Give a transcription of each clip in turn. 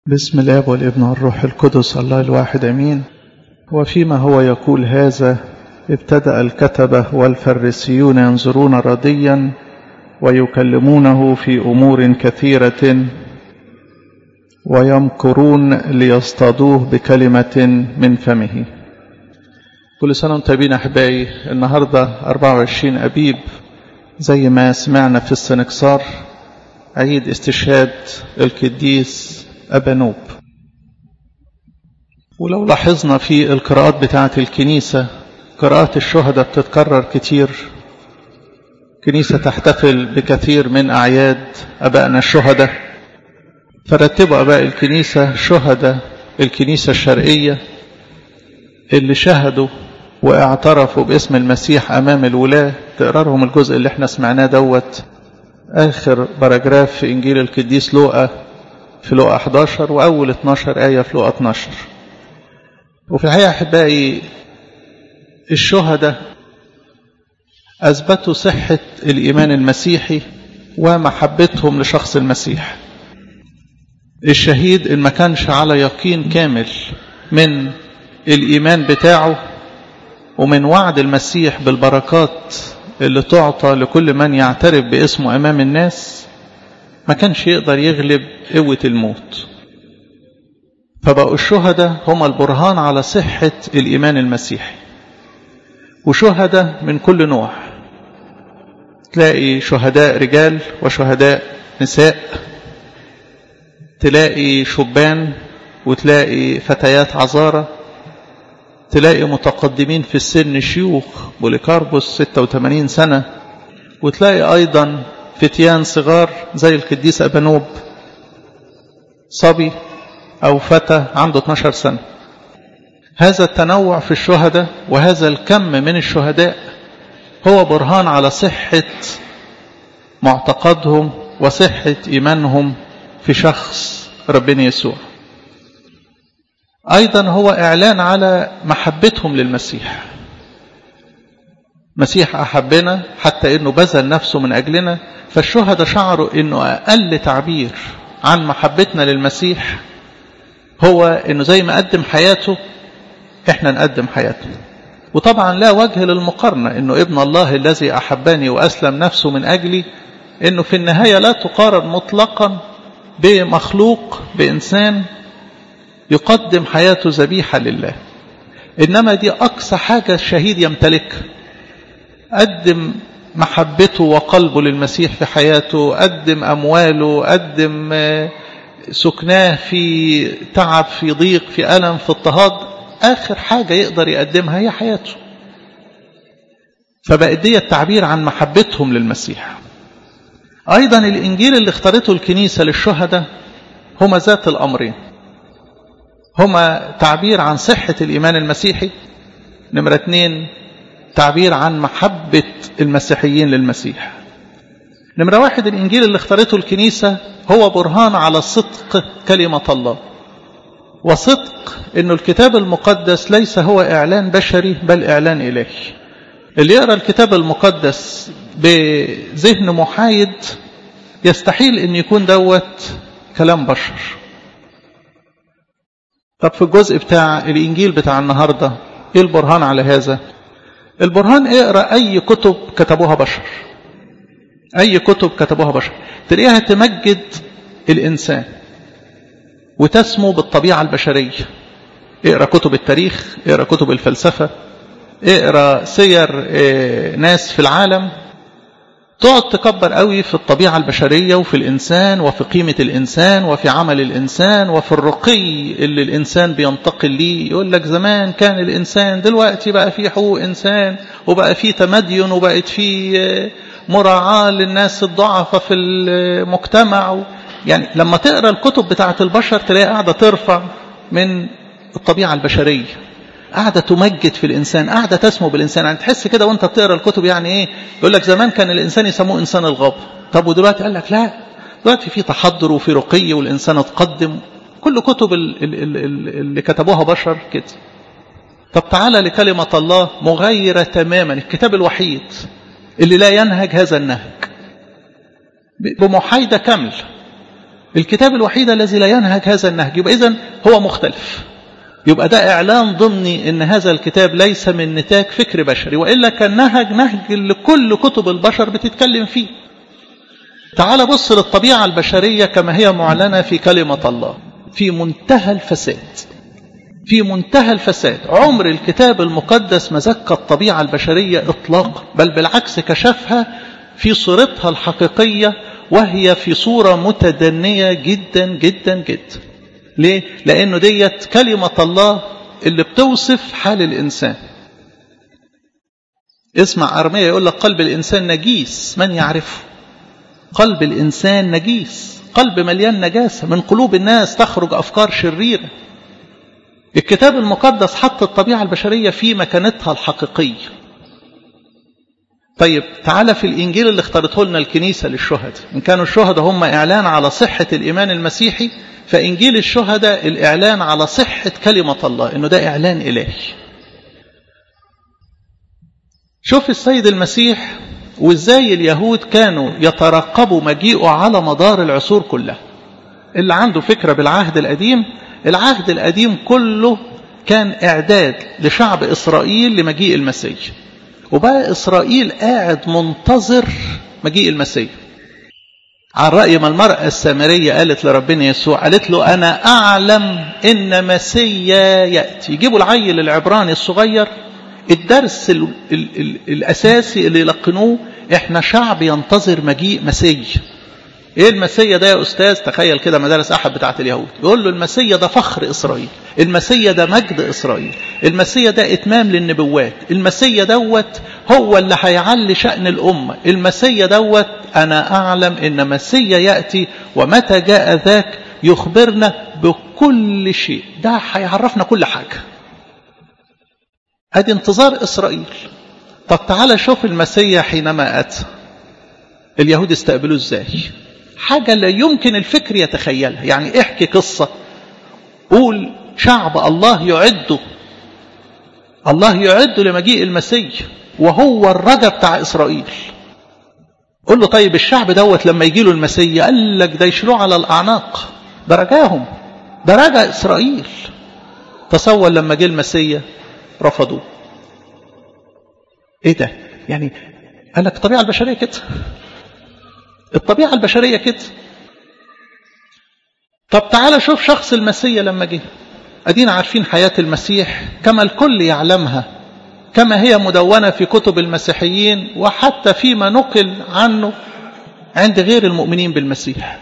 بسم الاب والابن والروح القدس الله الواحد امين وفيما هو يقول هذا ابتدا الكتبه والفريسيون ينظرون رديا ويكلمونه في امور كثيره ويمكرون ليصطادوه بكلمه من فمه كل سنه وانتم طيبين احبائي النهارده 24 ابيب زي ما سمعنا في السنكسار عيد استشهاد القديس أبانوب ولو لاحظنا في القراءات بتاعة الكنيسة قراءات الشهداء بتتكرر كتير كنيسة تحتفل بكثير من أعياد أبائنا الشهداء فرتبوا أباء الكنيسة شهداء الكنيسة الشرقية اللي شهدوا واعترفوا باسم المسيح أمام الولاة تقرأ لهم الجزء اللي احنا سمعناه دوت آخر باراجراف في إنجيل القديس لوقا في لوقا 11 وأول 12 آية في لوقا 12 وفي الحقيقة أحبائي الشهداء أثبتوا صحة الإيمان المسيحي ومحبتهم لشخص المسيح الشهيد إن ما كانش على يقين كامل من الإيمان بتاعه ومن وعد المسيح بالبركات اللي تعطى لكل من يعترف باسمه أمام الناس ما كانش يقدر يغلب قوة الموت فبقوا الشهداء هم البرهان على صحة الإيمان المسيحي وشهداء من كل نوع تلاقي شهداء رجال وشهداء نساء تلاقي شبان وتلاقي فتيات عذارة تلاقي متقدمين في السن شيوخ بوليكاربوس 86 سنة وتلاقي أيضا فتيان صغار زي القديس أبانوب صبي أو فتى عنده 12 سنة هذا التنوع في الشهداء وهذا الكم من الشهداء هو برهان على صحة معتقدهم وصحة إيمانهم في شخص ربنا يسوع أيضا هو إعلان على محبتهم للمسيح مسيح أحبنا حتى أنه بذل نفسه من أجلنا فالشهداء شعروا أنه أقل تعبير عن محبتنا للمسيح هو أنه زي ما قدم حياته إحنا نقدم حياتنا وطبعا لا وجه للمقارنة أنه ابن الله الذي أحبني وأسلم نفسه من أجلي أنه في النهاية لا تقارن مطلقا بمخلوق بإنسان يقدم حياته ذبيحة لله إنما دي أقصى حاجة الشهيد يمتلكها قدم محبته وقلبه للمسيح في حياته قدم أمواله قدم سكناه في تعب في ضيق في ألم في اضطهاد آخر حاجة يقدر يقدمها هي حياته فبقت دي التعبير عن محبتهم للمسيح أيضا الإنجيل اللي اختارته الكنيسة للشهداء هما ذات الأمرين هما تعبير عن صحة الإيمان المسيحي نمرة اتنين تعبير عن محبة المسيحيين للمسيح نمرة واحد الإنجيل اللي اختارته الكنيسة هو برهان على صدق كلمة الله وصدق أن الكتاب المقدس ليس هو إعلان بشري بل إعلان إلهي اللي يقرأ الكتاب المقدس بذهن محايد يستحيل أن يكون دوت كلام بشر طب في الجزء بتاع الإنجيل بتاع النهاردة إيه البرهان على هذا البرهان اقرأ أي كتب كتبوها بشر أي كتب كتبوها بشر تلاقيها تمجد الإنسان وتسمو بالطبيعة البشرية اقرأ كتب التاريخ اقرأ كتب الفلسفة اقرأ سير ناس في العالم تقعد تكبر قوي في الطبيعة البشرية وفي الإنسان وفي قيمة الإنسان وفي عمل الإنسان وفي الرقي اللي الإنسان بينتقل ليه يقول لك زمان كان الإنسان دلوقتي بقى فيه حقوق إنسان وبقى فيه تمدين وبقت فيه مراعاة للناس الضعفة في المجتمع يعني لما تقرأ الكتب بتاعة البشر تلاقي قاعدة ترفع من الطبيعة البشرية قاعدة تمجد في الإنسان قاعدة تسمو بالإنسان يعني تحس كده وانت بتقرأ الكتب يعني ايه يقول لك زمان كان الإنسان يسموه إنسان الغاب طب ودلوقتي قال لك لا دلوقتي في تحضر وفي رقي والإنسان اتقدم كل كتب اللي كتبوها بشر كده طب تعالى لكلمة الله مغايرة تماما الكتاب الوحيد اللي لا ينهج هذا النهج بمحايدة كاملة الكتاب الوحيد الذي لا ينهج هذا النهج يبقى إذن هو مختلف يبقى ده إعلان ضمني إن هذا الكتاب ليس من نتاج فكر بشري وإلا كان نهج نهج لكل كتب البشر بتتكلم فيه تعال بص للطبيعة البشرية كما هي معلنة في كلمة الله في منتهى الفساد في منتهى الفساد عمر الكتاب المقدس ما زكى الطبيعة البشرية إطلاقا بل بالعكس كشفها في صورتها الحقيقية وهي في صورة متدنية جدا جدا جدا ليه؟ لأنه ديت كلمة الله اللي بتوصف حال الإنسان اسمع أرمية يقول لك قلب الإنسان نجيس من يعرفه قلب الإنسان نجيس قلب مليان نجاسة من قلوب الناس تخرج أفكار شريرة الكتاب المقدس حط الطبيعة البشرية في مكانتها الحقيقية طيب تعالى في الإنجيل اللي اختارته لنا الكنيسة للشهداء إن كانوا الشهداء هم إعلان على صحة الإيمان المسيحي فإنجيل الشهداء الإعلان على صحة كلمة الله إنه ده إعلان إلهي شوف السيد المسيح وإزاي اليهود كانوا يترقبوا مجيئه على مدار العصور كلها اللي عنده فكرة بالعهد القديم العهد القديم كله كان إعداد لشعب إسرائيل لمجيء المسيح وبقى إسرائيل قاعد منتظر مجيء المسيح عن رأي ما المرأة السامرية قالت لربنا يسوع قالت له أنا أعلم إن مسيا يأتي يجيبوا العيل العبراني الصغير الدرس ال ال ال الأساسي اللي يلقنوه إحنا شعب ينتظر مجيء مسيح ايه المسيا ده يا استاذ تخيل كده مدارس احد بتاعه اليهود يقول له المسيا ده فخر اسرائيل المسيا ده مجد اسرائيل المسيا ده اتمام للنبوات المسيا دوت هو اللي هيعلي شأن الامه المسيا دوت انا اعلم ان مسيا ياتي ومتى جاء ذاك يخبرنا بكل شيء ده هيعرفنا كل حاجه ادي انتظار اسرائيل طب تعالى شوف المسيا حينما اتى اليهود استقبلوه ازاي حاجة لا يمكن الفكر يتخيلها يعني احكي قصة قول شعب الله يعده الله يعده لمجيء المسيح وهو الرجا بتاع إسرائيل قول له طيب الشعب دوت لما يجي له المسيح قال لك ده يشيلوه على الأعناق ده رجاهم ده رجا إسرائيل تصور لما جه المسيح رفضوه ايه ده يعني قال لك الطبيعة البشرية كده الطبيعة البشرية كده طب تعالى شوف شخص المسيح لما جه أدينا عارفين حياة المسيح كما الكل يعلمها كما هي مدونة في كتب المسيحيين وحتى فيما نقل عنه عند غير المؤمنين بالمسيح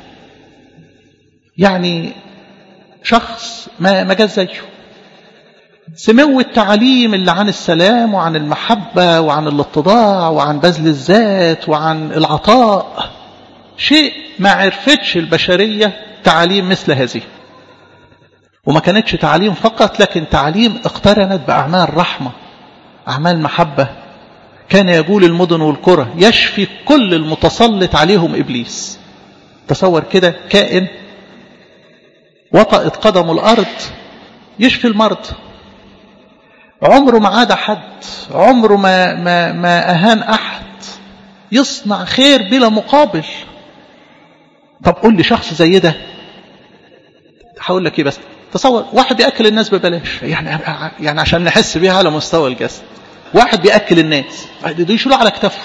يعني شخص ما ما جاز زيه سمو التعاليم اللي عن السلام وعن المحبة وعن الاتضاع وعن بذل الذات وعن العطاء شيء ما عرفتش البشرية تعاليم مثل هذه وما كانتش تعاليم فقط لكن تعاليم اقترنت بأعمال رحمة أعمال محبة كان يقول المدن والقرى يشفي كل المتسلط عليهم إبليس تصور كده كائن وطأت قدم الأرض يشفي المرض عمره ما عاد حد عمره ما, ما, ما أهان أحد يصنع خير بلا مقابل طب قول لي شخص زي ده هقول لك ايه بس تصور واحد بياكل الناس ببلاش يعني يعني عشان نحس بيها على مستوى الجسد واحد بياكل الناس ده يشيلوه على كتفه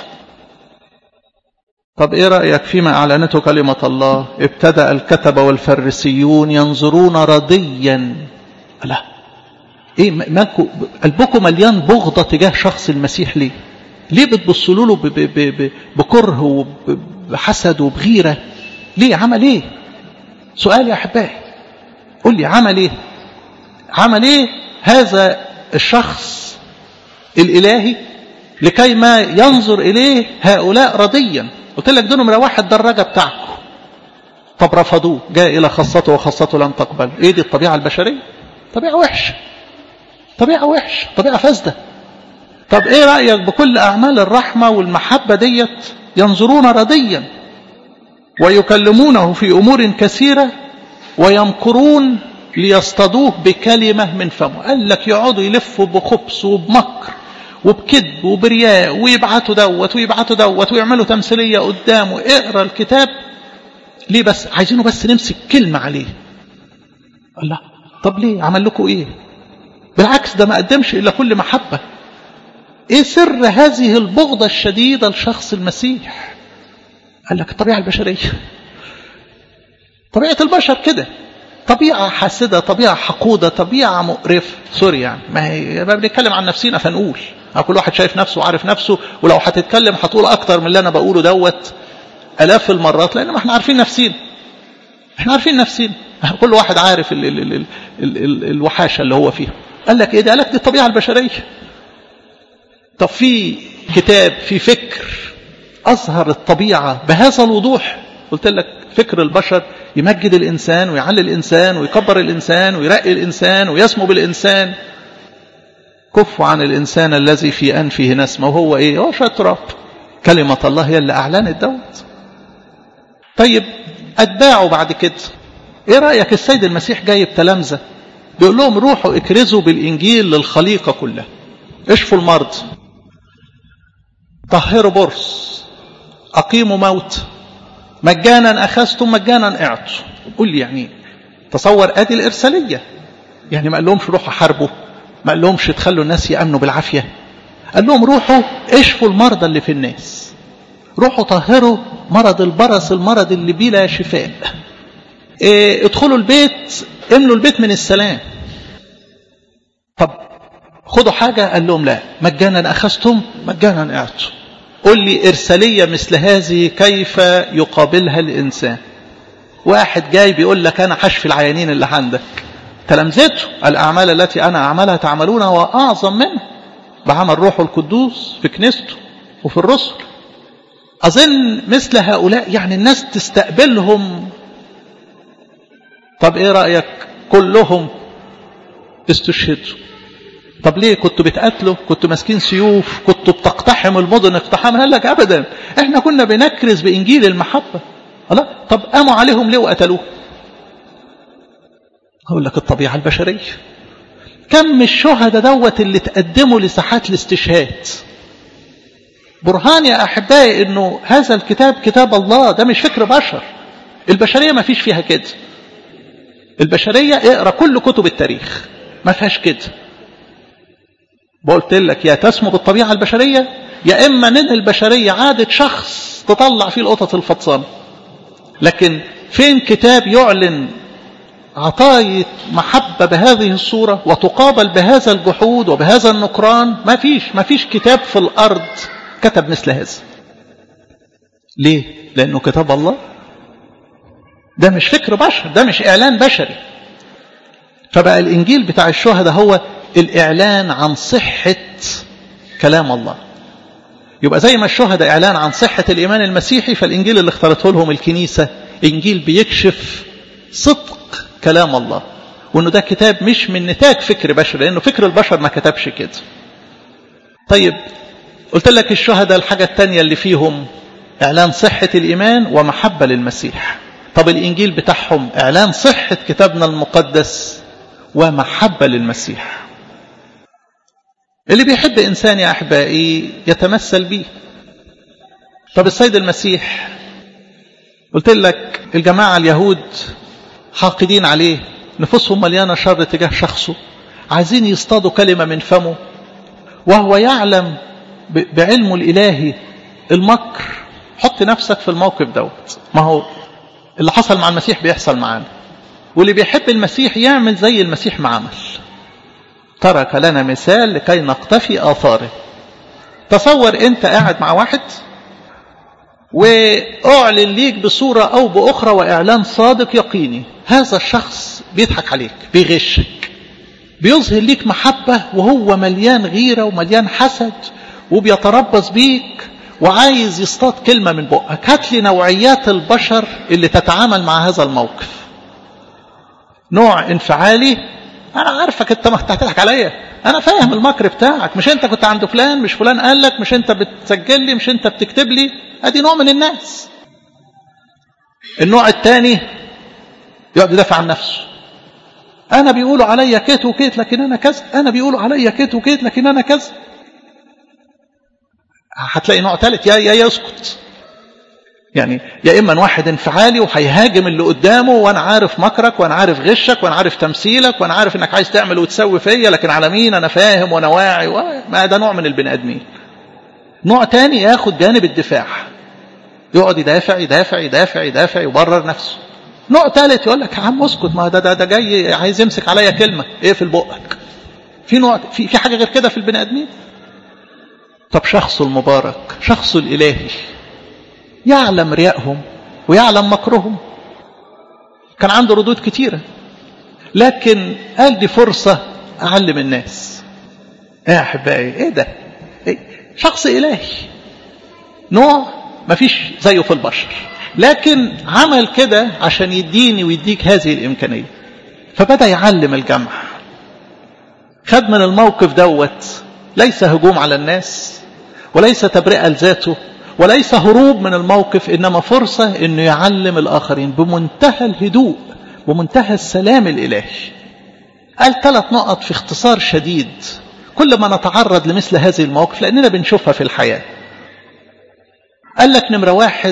طب ايه رايك فيما اعلنته كلمه الله ابتدا الكتبه والفريسيون ينظرون رضيا لا ايه مالكم قلبكم مليان بغضه تجاه شخص المسيح ليه ليه بتبصوا له بكره وبحسد وبغيره ليه عمل ايه سؤال يا احبائي قول لي عمل ايه عمل ايه هذا الشخص الالهي لكي ما ينظر اليه هؤلاء رضيا قلت لك دول نمره واحد الدراجه بتاعكم طب رفضوه جاء الى خاصته وخاصته لم تقبل ايه دي الطبيعه البشريه طبيعه وحشه طبيعه وحشه طبيعه فاسده طب ايه رايك بكل اعمال الرحمه والمحبه ديت ينظرون رضيا ويكلمونه في امور كثيره ويمكرون ليصطادوه بكلمه من فمه قال لك يقعدوا يلفوا بخبث وبمكر وبكذب وبرياء ويبعتوا دوت ويبعتوا دوت ويعملوا تمثيليه قدامه اقرا الكتاب ليه بس عايزينه بس نمسك كلمة عليه الله طب ليه عمل لكم ايه بالعكس ده ما قدمش الا كل محبة ايه سر هذه البغضة الشديدة لشخص المسيح قال لك الطبيعة البشرية طبيعة البشر كده طبيعة حاسدة طبيعة حقودة طبيعة مقرفة سوري يعني ما هي ما بنتكلم عن نفسينا فنقول كل واحد شايف نفسه وعارف نفسه ولو هتتكلم هتقول اكتر من اللي انا بقوله دوت الاف المرات لان ما احنا عارفين نفسينا احنا عارفين نفسينا كل واحد عارف ال ال ال ال ال ال الوحاشة اللي هو فيها قال لك ايه ده قال لك دي الطبيعة البشرية طب في كتاب في فكر أظهر الطبيعة بهذا الوضوح قلت لك فكر البشر يمجد الإنسان ويعلي الإنسان ويكبر الإنسان ويرقي الإنسان ويسمو بالإنسان كفوا عن الإنسان الذي في أنفه نسمة وهو إيه هو شوية تراب كلمة الله هي اللي أعلنت دوت طيب أتباعه بعد كده إيه رأيك السيد المسيح جايب تلامذة بيقول لهم روحوا اكرزوا بالإنجيل للخليقة كلها اشفوا المرض طهروا برص أقيموا موت مجانا أخذتم مجانا اعطوا قول لي يعني تصور ادي الإرسالية يعني ما قال لهمش روحوا حاربوا ما قال لهمش تخلوا الناس يأمنوا بالعافية قال لهم روحوا اشفوا المرضى اللي في الناس روحوا طهروا مرض البرص المرض اللي بلا شفاء اه ادخلوا البيت املوا البيت من السلام طب خدوا حاجة قال لهم لا مجانا أخذتم مجانا اعطوا قل لي إرسالية مثل هذه كيف يقابلها الإنسان واحد جاي بيقول لك أنا حشف العيانين اللي عندك تلامذته الأعمال التي أنا أعملها تعملونها وأعظم منها بعمل روحه القدوس في كنيسته وفي الرسل أظن مثل هؤلاء يعني الناس تستقبلهم طب إيه رأيك كلهم استشهدوا طب ليه كنتوا بتقاتلوا كنتوا ماسكين سيوف كنتوا بتقتحموا المدن اقتحام قال لك ابدا احنا كنا بنكرز بانجيل المحبه الله طب قاموا عليهم ليه وقتلوه اقول لك الطبيعه البشريه كم الشهداء دوت اللي تقدموا لساحات الاستشهاد برهان يا احبائي انه هذا الكتاب كتاب الله ده مش فكر بشر البشريه ما فيش فيها كده البشريه اقرا كل كتب التاريخ ما فيهاش كده قلت لك يا تسمو بالطبيعة البشرية يا إما من البشرية عادة شخص تطلع فيه القطط الفطسانة لكن فين كتاب يعلن عطاية محبة بهذه الصورة وتقابل بهذا الجحود وبهذا النكران ما فيش ما فيش كتاب في الأرض كتب مثل هذا ليه؟ لأنه كتاب الله ده مش فكر بشر ده مش إعلان بشري فبقى الإنجيل بتاع الشهداء هو الإعلان عن صحة كلام الله يبقى زي ما الشهداء إعلان عن صحة الإيمان المسيحي فالإنجيل اللي اختارته لهم الكنيسة إنجيل بيكشف صدق كلام الله وأنه ده كتاب مش من نتاج فكر بشر لأنه فكر البشر ما كتبش كده طيب قلت لك الشهداء الحاجة التانية اللي فيهم إعلان صحة الإيمان ومحبة للمسيح طب الإنجيل بتاعهم إعلان صحة كتابنا المقدس ومحبة للمسيح اللي بيحب إنسان يا أحبائي يتمثل به طب السيد المسيح قلت لك الجماعة اليهود حاقدين عليه نفوسهم مليانة شر تجاه شخصه عايزين يصطادوا كلمة من فمه وهو يعلم بعلمه الإلهي المكر حط نفسك في الموقف دوت ما هو اللي حصل مع المسيح بيحصل معانا واللي بيحب المسيح يعمل زي المسيح ما عمل ترك لنا مثال لكي نقتفي آثاره تصور انت قاعد مع واحد واعلن ليك بصورة او باخرى واعلان صادق يقيني هذا الشخص بيضحك عليك بيغشك بيظهر ليك محبة وهو مليان غيرة ومليان حسد وبيتربص بيك وعايز يصطاد كلمة من بقك هات لي نوعيات البشر اللي تتعامل مع هذا الموقف نوع انفعالي انا عارفك انت ما هتضحك عليا انا فاهم المكر بتاعك مش انت كنت عند فلان مش فلان قال لك مش انت بتسجل لي مش انت بتكتب لي ادي نوع من الناس النوع الثاني يقعد يدافع عن نفسه انا بيقولوا عليا كيت وكيت لكن انا كذا انا بيقولوا عليا كيت وكيت لكن انا كذا هتلاقي نوع ثالث يا يا يسكت يعني يا اما واحد انفعالي وهيهاجم اللي قدامه وانا عارف مكرك وانا عارف غشك وانا عارف تمثيلك وانا عارف انك عايز تعمل وتسوي فيا لكن على مين انا فاهم وانا واعي ما ده نوع من البني ادمين نوع تاني ياخد جانب الدفاع يقعد يدافع يدافع يدافع يدافع يبرر نفسه نوع ثالث يقول لك يا عم اسكت ما ده ده ده جاي عايز يمسك عليا كلمه اقفل إيه بقك في نوع في في حاجه غير كده في البني ادمين طب شخصه المبارك شخصه الالهي يعلم ريائهم ويعلم مكرهم كان عنده ردود كتيرة لكن قال دي فرصة أعلم الناس يا أحبائي إيه ده إيه؟ شخص إلهي نوع مفيش زيه في البشر لكن عمل كده عشان يديني ويديك هذه الإمكانية فبدأ يعلم الجمع خد من الموقف دوت ليس هجوم على الناس وليس تبرئة لذاته وليس هروب من الموقف إنما فرصة إنه يعلم الآخرين بمنتهى الهدوء ومنتهى السلام الإلهي قال ثلاث نقط في اختصار شديد كل ما نتعرض لمثل هذه المواقف لأننا بنشوفها في الحياة قال لك نمرة واحد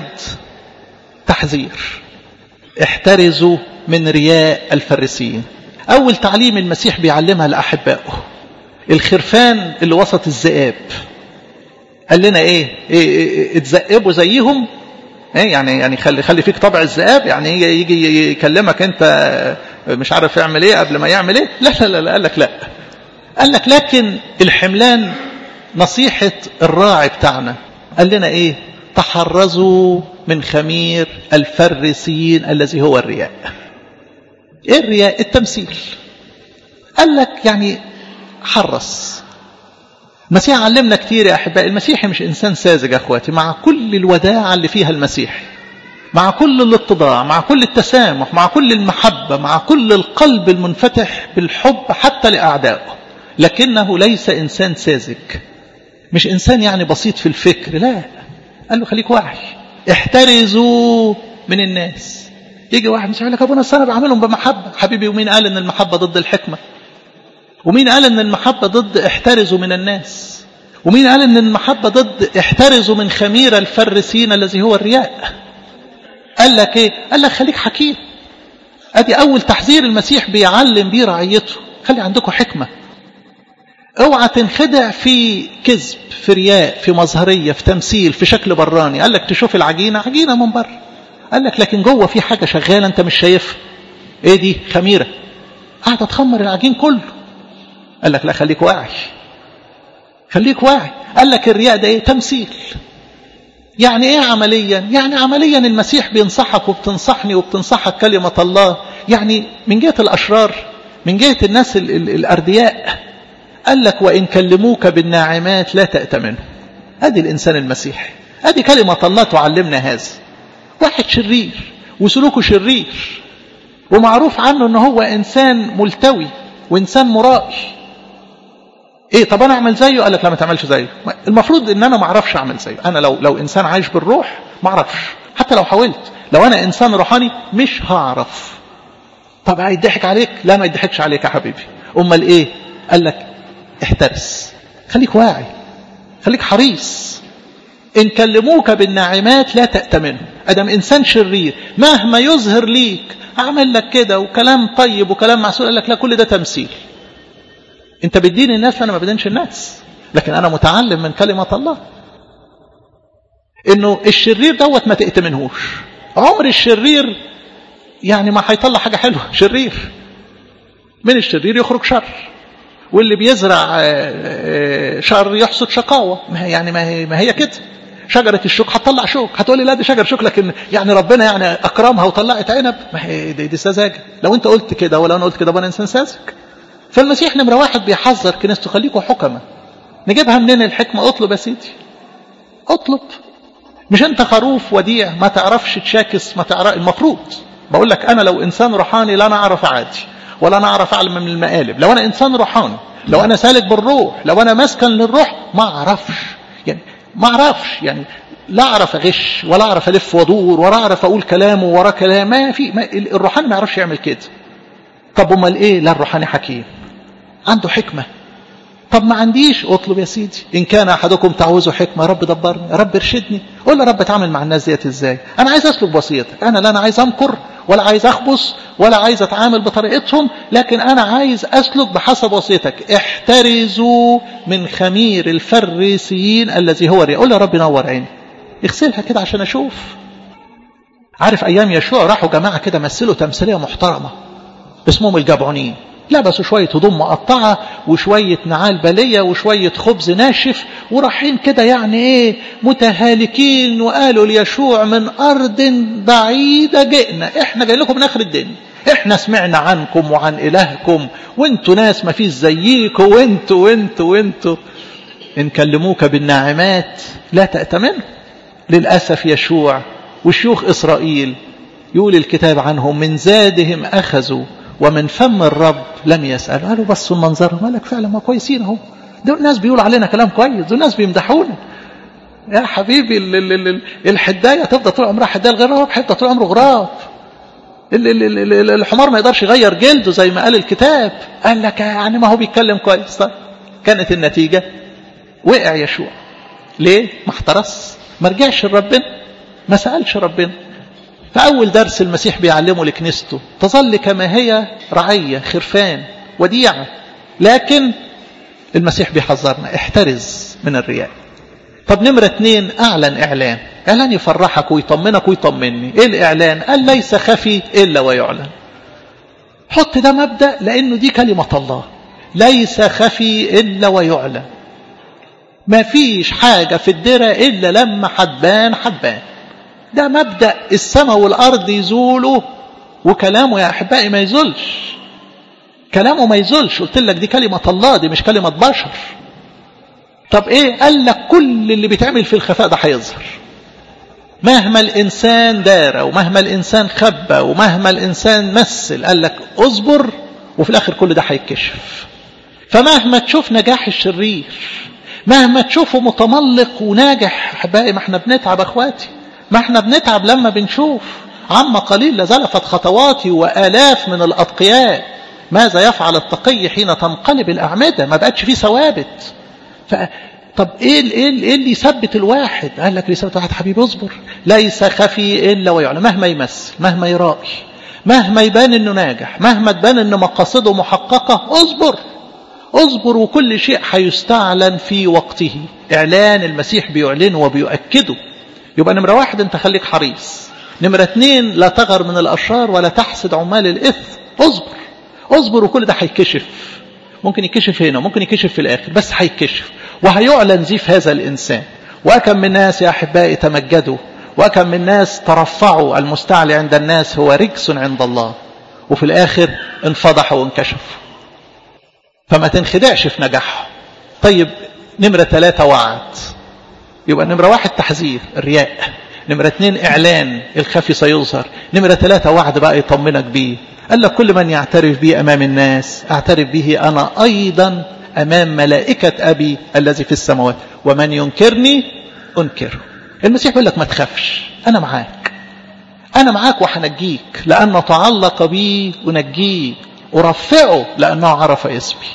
تحذير احترزوا من رياء الفريسيين أول تعليم المسيح بيعلمها لأحبائه الخرفان اللي وسط الذئاب قال لنا ايه, إيه, إيه اتزقبوا زيهم ايه يعني يعني خلي خلي فيك طبع الذئاب يعني يجي يكلمك انت مش عارف يعمل ايه قبل ما يعمل ايه لا لا لا قال لك لا قال لك لكن الحملان نصيحة الراعي بتاعنا قال لنا ايه تحرزوا من خمير الفرسيين الذي هو الرياء ايه الرياء التمثيل قال لك يعني حرص المسيح علمنا كتير يا أحبائي المسيحي مش إنسان ساذج يا أخواتي مع كل الوداعة اللي فيها المسيح مع كل الاتضاع مع كل التسامح مع كل المحبة مع كل القلب المنفتح بالحب حتى لأعدائه لكنه ليس إنسان ساذج مش إنسان يعني بسيط في الفكر لا قال له خليك واعي احترزوا من الناس يجي واحد مش يقول لك ابونا انا بعملهم بمحبه حبيبي ومين قال ان المحبه ضد الحكمه ومين قال ان المحبة ضد احترزوا من الناس ومين قال ان المحبة ضد احترزوا من خمير الفرسين الذي هو الرياء قال لك ايه قال لك خليك حكيم ادي اول تحذير المسيح بيعلم بيه رعيته خلي عندكم حكمة اوعى تنخدع في كذب في رياء في مظهرية في تمثيل في شكل براني قال لك تشوف العجينة عجينة من بره قال لك لكن جوه في حاجة شغالة انت مش شايفها ايه دي خميرة قاعدة تخمر العجين كله قال لك لا خليك واعي خليك واعي قال لك الرياء ده ايه تمثيل يعني ايه عمليا يعني عمليا المسيح بينصحك وبتنصحني وبتنصحك كلمة الله يعني من جهة الأشرار من جهة الناس ال ال الأردياء قال لك وإن كلموك بالناعمات لا تأتمنه ادي الإنسان المسيحي ادي كلمة الله تعلمنا هذا واحد شرير وسلوكه شرير ومعروف عنه ان هو انسان ملتوي وانسان مرائي ايه طب انا اعمل زيه قال لك لا ما تعملش زيه المفروض ان انا ما اعرفش اعمل زيه انا لو لو انسان عايش بالروح ما اعرفش حتى لو حاولت لو انا انسان روحاني مش هعرف طب هيضحك عليك لا ما يضحكش عليك يا حبيبي امال ايه قال لك احترس خليك واعي خليك حريص ان كلموك بالناعمات لا تأتمنه ادم انسان شرير مهما يظهر ليك اعمل لك كده وكلام طيب وكلام معسول قال لك لا كل ده تمثيل انت بتدين الناس انا ما بدينش الناس لكن انا متعلم من كلمة الله انه الشرير دوت ما تأتمنهوش عمر الشرير يعني ما هيطلع حاجة حلوة شرير من الشرير يخرج شر واللي بيزرع شر يحصد شقاوة ما هي يعني ما هي, ما هي كده شجرة الشوك هتطلع شوك هتقولي لا دي شجرة شوك لكن يعني ربنا يعني أكرمها وطلعت عنب ما هي دي, دي سذاجة لو أنت قلت كده ولا أنا قلت كده أنا إنسان ساذج فالمسيح نمرة واحد بيحذر كنيسته خليكوا حكمة نجيبها منين الحكمة اطلب يا سيدي اطلب مش انت خروف وديع ما تعرفش تشاكس ما تعرف المفروض بقول لك انا لو انسان روحاني لا انا اعرف اعادي ولا انا اعرف اعلم من المقالب لو انا انسان روحاني لو انا سالك بالروح لو انا مسكن للروح ما اعرفش يعني ما اعرفش يعني لا اعرف اغش ولا اعرف الف وادور ولا اعرف اقول كلام ورا كلام ما في ما الروحاني ما يعرفش يعمل كده طب امال ايه لا الروحاني حكيم عنده حكمه طب ما عنديش اطلب يا سيدي ان كان احدكم تعوز حكمه يا رب دبرني يا رب ارشدني قول يا رب اتعامل مع الناس ديت ازاي انا عايز اسلك بوصيتك انا لا انا عايز امكر ولا عايز اخبص ولا عايز اتعامل بطريقتهم لكن انا عايز اسلك بحسب وصيتك احترزوا من خمير الفريسيين الذي هو رياء قول يا رب نور عيني اغسلها كده عشان اشوف عارف ايام يشوع راحوا جماعه كده مثلوا تمثيليه محترمه اسمهم الجبعونين لبسوا شوية هدوم مقطعة وشوية نعال بالية وشوية خبز ناشف ورايحين كده يعني ايه متهالكين وقالوا ليشوع من أرض بعيدة جئنا احنا جايين لكم من آخر الدنيا احنا سمعنا عنكم وعن إلهكم وانتوا ناس ما فيش زيكم وانتوا وانتوا وانتوا إن كلموك بالناعمات لا تأتمنوا للأسف يشوع وشيوخ إسرائيل يقول الكتاب عنهم من زادهم أخذوا ومن فم الرب لم يسأل قالوا بصوا المنظر مالك فعلا ما كويسين اهو دول ناس بيقولوا علينا كلام كويس دول ناس بيمدحونا يا حبيبي ال ال ال الحداية تفضل طول عمرها حداية الغراب حتى طول عمره غراب ال ال ال ال الحمار ما يقدرش يغير جلده زي ما قال الكتاب قال لك يعني ما هو بيتكلم كويس طيب كانت النتيجة وقع يشوع ليه ما احترس ما رجعش لربنا ما سألش ربنا فأول درس المسيح بيعلمه لكنيسته تظل كما هي رعية خرفان وديعة لكن المسيح بيحذرنا احترز من الرياء طب نمرة اتنين أعلن إعلان إعلان يفرحك ويطمنك ويطمني إيه الإعلان قال ليس خفي إلا ويعلن حط ده مبدأ لأنه دي كلمة الله ليس خفي إلا ويعلن ما فيش حاجة في الدرة إلا لما حدبان حدبان ده مبدأ السماء والأرض يزولوا وكلامه يا أحبائي ما يزولش كلامه ما يزولش قلت لك دي كلمة الله دي مش كلمة بشر طب ايه قال لك كل اللي بيتعمل في الخفاء ده هيظهر مهما الإنسان دار ومهما الإنسان خبى ومهما الإنسان مثل قال لك اصبر وفي الآخر كل ده هيتكشف فمهما تشوف نجاح الشرير مهما تشوفه متملق وناجح احبائي ما احنا بنتعب اخواتي ما احنا بنتعب لما بنشوف عم قليل لزلفت خطواتي وآلاف من الأتقياء ماذا يفعل التقي حين تنقلب الأعمدة ما بقتش فيه ثوابت ف... طب ايه ايه ايه اللي يثبت الواحد قال لك اللي يثبت الواحد حبيبي اصبر ليس خفي الا ويعلم مهما يمثل مهما يرائي مهما يبان انه ناجح مهما تبان ان مقاصده محققه اصبر اصبر وكل شيء هيستعلن في وقته اعلان المسيح بيعلنه وبيؤكده يبقى نمرة واحد انت خليك حريص نمرة اتنين لا تغر من الأشرار ولا تحسد عمال الإثم اصبر اصبر وكل ده هيكشف ممكن يكشف هنا ممكن يكشف في الآخر بس هيكشف وهيعلن زيف هذا الإنسان وكم من ناس يا أحبائي تمجدوا وكم من ناس ترفعوا المستعلي عند الناس هو رجس عند الله وفي الآخر انفضحوا وانكشفوا فما تنخدعش في نجاحهم طيب نمرة ثلاثة وعد يبقى نمرة واحد تحذير الرياء نمرة اثنين إعلان الخفي سيظهر نمرة ثلاثة وعد بقى يطمنك بيه قال لك كل من يعترف بي أمام الناس أعترف به أنا أيضا أمام ملائكة أبي الذي في السماوات ومن ينكرني أنكره المسيح يقول لك ما تخافش أنا معاك أنا معاك وحنجيك لأنه تعلق بي أنجيه أرفعه لأنه عرف اسمي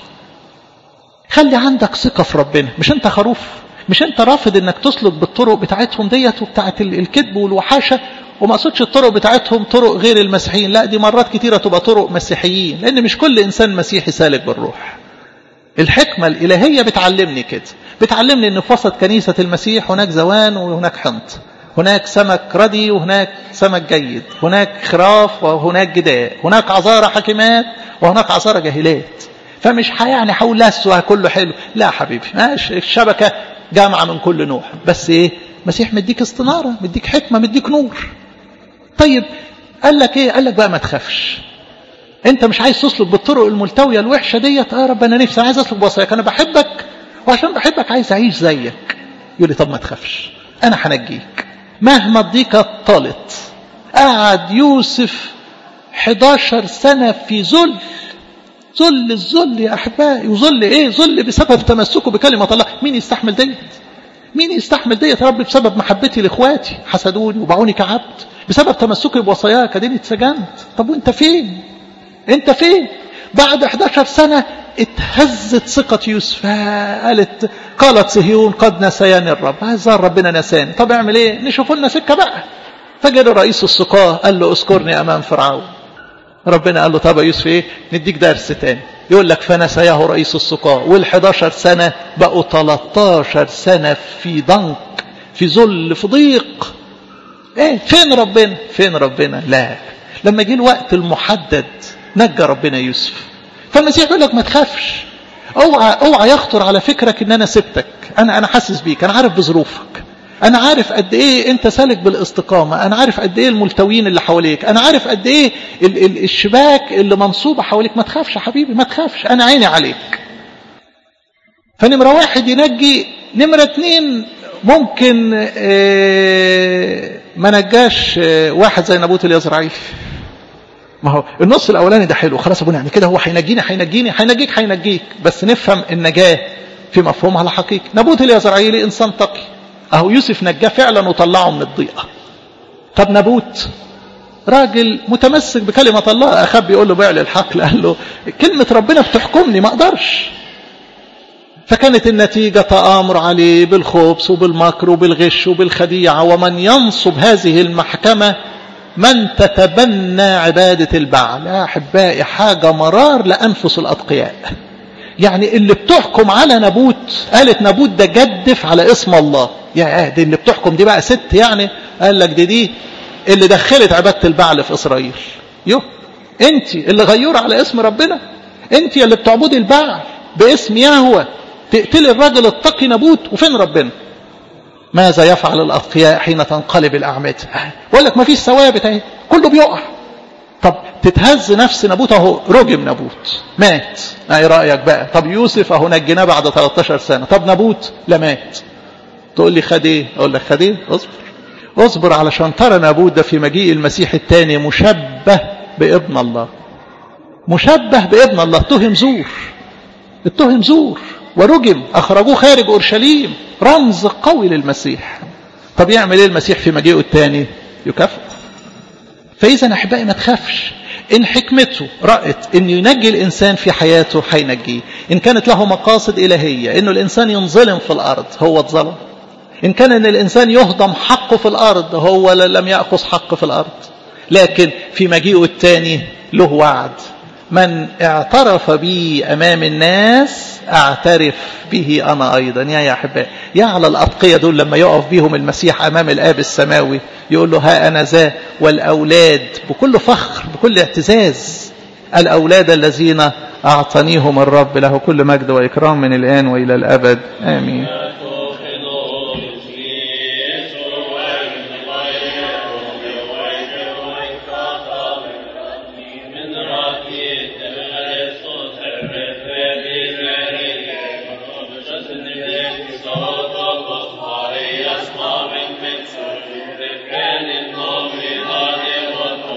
خلي عندك ثقة في ربنا مش أنت خروف مش أنت رافض أنك تسلك بالطرق بتاعتهم ديت وبتاعت الكذب والوحاشة وما اقصدش الطرق بتاعتهم طرق غير المسيحيين لا دي مرات كتيرة تبقى طرق مسيحيين لأن مش كل إنسان مسيحي سالك بالروح الحكمة الإلهية بتعلمني كده بتعلمني أن في وسط كنيسة المسيح هناك زوان وهناك حنط هناك سمك ردي وهناك سمك جيد هناك خراف وهناك جداء هناك عذارى حكيمات وهناك عذارى جاهلات فمش يعني حول لسه كله حلو لا حبيبي ماشي الشبكة جامعة من كل نوع بس ايه مسيح مديك استنارة مديك حكمة مديك نور طيب قال لك ايه قال لك بقى ما تخافش انت مش عايز تسلك بالطرق الملتوية الوحشة ديت اه رب انا نفسي عايز اسلك بوصاياك انا بحبك وعشان بحبك عايز اعيش زيك يقول لي طب ما تخافش انا هنجيك مهما الضيقة طالت قعد يوسف 11 سنة في ذل ذل الذل يا احبائي وذل ايه ذل بسبب تمسكه بكلمة الله مين يستحمل ديت مين يستحمل ديت يا رب بسبب محبتي لاخواتي حسدوني وباعوني كعبد بسبب تمسكي بوصاياك اديني اتسجنت طب وانت فين انت فين بعد 11 سنة اتهزت ثقة يوسف قالت قالت صهيون قد نسياني الرب هزار ربنا نساني طب اعمل ايه نشوف لنا سكة بقى فجر رئيس السقاة قال له اذكرني امام فرعون ربنا قال له طب يا يوسف ايه نديك درس تاني يقول لك فنسياه رئيس السقاة وال11 سنة بقوا 13 سنة في ضنك في ذل في ضيق ايه فين ربنا فين ربنا لا لما جه الوقت المحدد نجى ربنا يوسف فالمسيح يقول لك ما تخافش اوعى اوعى يخطر على فكرك ان انا سبتك انا انا حاسس بيك انا عارف بظروفك انا عارف قد ايه انت سالك بالاستقامه انا عارف قد ايه الملتوين اللي حواليك انا عارف قد ايه ال ال الشباك اللي منصوبه حواليك ما تخافش يا حبيبي ما تخافش انا عيني عليك فنمره واحد ينجي نمره اتنين ممكن اه ما نجاش اه واحد زي نبوت اليزرعيلي ما هو النص الاولاني ده حلو خلاص ابونا يعني كده هو هينجيني هينجيني هينجيك هينجيك بس نفهم النجاه في مفهومها الحقيقي نبوت اليزرعيلي انسان تقي اهو يوسف نجاه فعلا وطلعه من الضيقه طب نبوت راجل متمسك بكلمة الله أخاب بيقول له بيع للحقل قال له كلمة ربنا بتحكمني ما أقدرش فكانت النتيجة تآمر عليه بالخبث وبالمكر وبالغش وبالخديعة ومن ينصب هذه المحكمة من تتبنى عبادة البعل يا أحبائي حاجة مرار لأنفس الأتقياء يعني اللي بتحكم على نبوت قالت نبوت ده جدف على اسم الله يا دي اللي بتحكم دي بقى ست يعني قال لك دي دي اللي دخلت عبادة البعل في إسرائيل يو انت اللي غيور على اسم ربنا انت اللي بتعبدي البعل باسم يهوه تقتلي الراجل التقي نبوت وفين ربنا ماذا يفعل الأتقياء حين تنقلب الأعمدة بقول لك ما فيش ثوابت اهي كله بيقع طب تتهز نفس نبوت اهو رجم نبوت مات ايه رأيك بقى طب يوسف اهو نجيناه بعد 13 سنة طب نبوت لا مات تقول لي خد ايه اقول لك خد ايه اصبر اصبر علشان ترى نبوت ده في مجيء المسيح الثاني مشبه بابن الله مشبه بابن الله اتهم زور اتهم زور ورجم اخرجوه خارج اورشليم رمز قوي للمسيح طب يعمل ايه المسيح في مجيئه الثاني يكافئ فاذا احبائي ما تخافش ان حكمته رأت ان ينجي الانسان في حياته هينجيه ان كانت له مقاصد الهيه انه الانسان ينظلم في الارض هو اتظلم ان كان ان الانسان يهضم حقه في الارض هو لم ياخذ حق في الارض لكن في مجيئه الثاني له وعد من اعترف بي امام الناس اعترف به انا ايضا يا يا احبائي يا على الاتقيه دول لما يقف بيهم المسيح امام الاب السماوي يقول له ها انا ذا والاولاد بكل فخر بكل اعتزاز الاولاد الذين اعطانيهم الرب له كل مجد واكرام من الان والى الابد امين So